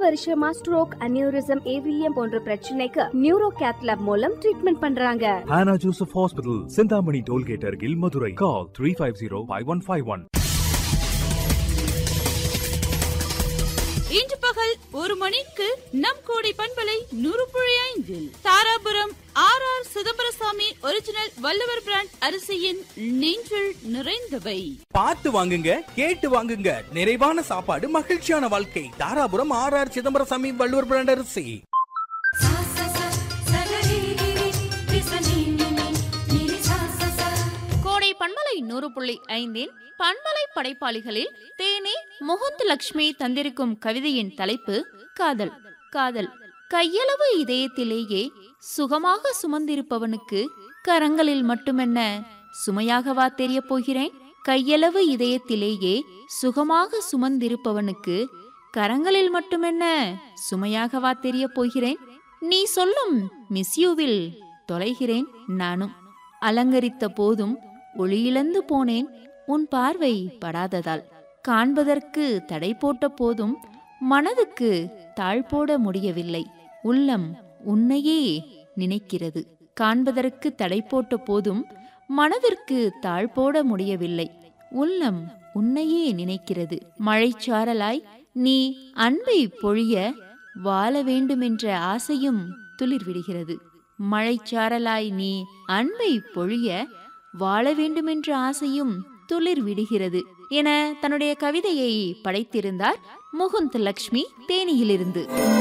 வருஷமா stroke aneurysm AVM போன்ற பிரச்சனைக்கு நியூரோ கேத்லாப் மூலம் ட்ரீட்மெண்ட் பண்றாங்க Hannah Joseph Hospital, Sindhamani Tollgate, Argil, Madurai. Call 350 5151. இன்று பகல் ஒரு மணிக்கு நம் கோடை பண்பலை நூறு புள்ளி ஐந்தில் Dharapuram R R Chidambarasamy original Valluvar brand அரிசியின் நெஞ்சில் நிறைந்தவை பார்த்து வாங்குங்க கேட்டு வாங்குங்க நிறைவான சாப்பாடு மகிழ்ச்சியான வாழ்க்கை Dharapuram R R Chidambarasamy Valluvar brand அரிசி सा सा सा सगरिगिरि विसनिनिनि निरि सा सा सा கோடை பண்பலை நூறு புள்ளி ஐந்தின் பண்பலை படைப்பாளிகளில் தேனே முகுந்த் லட்சுமி தந்திருக்கும் கவிதையின் தலைப்பு காதல் காதல் கையளவு இதயத்திலேயே சுகமாக சுமந்திருப்பவனுக்கு கரங்களில் மட்டுமென்ன சுமையாகவா தெரியப் போகிறேன் கையளவு இதயத்திலேயே சுகமாக சுமந்திருப்பவனுக்கு கரங்களில் மட்டுமென்ன சுமையாகவா தெரியப் போகிறேன் நீ சொல்லும் மிஸ்யூவில் தொலைகிறேன் நானும் அலங்கரித்த போதும் ஒளியிழந்து போனேன் உன் பார்வை படாததால் காண்பதற்கு தடை போட்ட போதும் மனதுக்கு தாழ் போட முடியவில்லை உள்ளம் உன்னையே நினைக்கிறது காண்பதற்கு தடை போட்ட போதும் மனதிற்கு தாழ் போட முடியவில்லை உள்ளம் உன்னையே நினைக்கிறது மழைச்சாரலாய் நீ அன்பை பொழிய வாழ வேண்டுமென்ற ஆசையும் துளிர்விடுகிறது மழைச்சாரலாய் நீ அன்பை பொழிய வாழ வேண்டுமென்ற ஆசையும் துளிர் விடுகிறது என தன்னுடைய கவிதையை படைத்திருந்தார் முகுந்த் லக்ஷ்மி தேனியிலிருந்து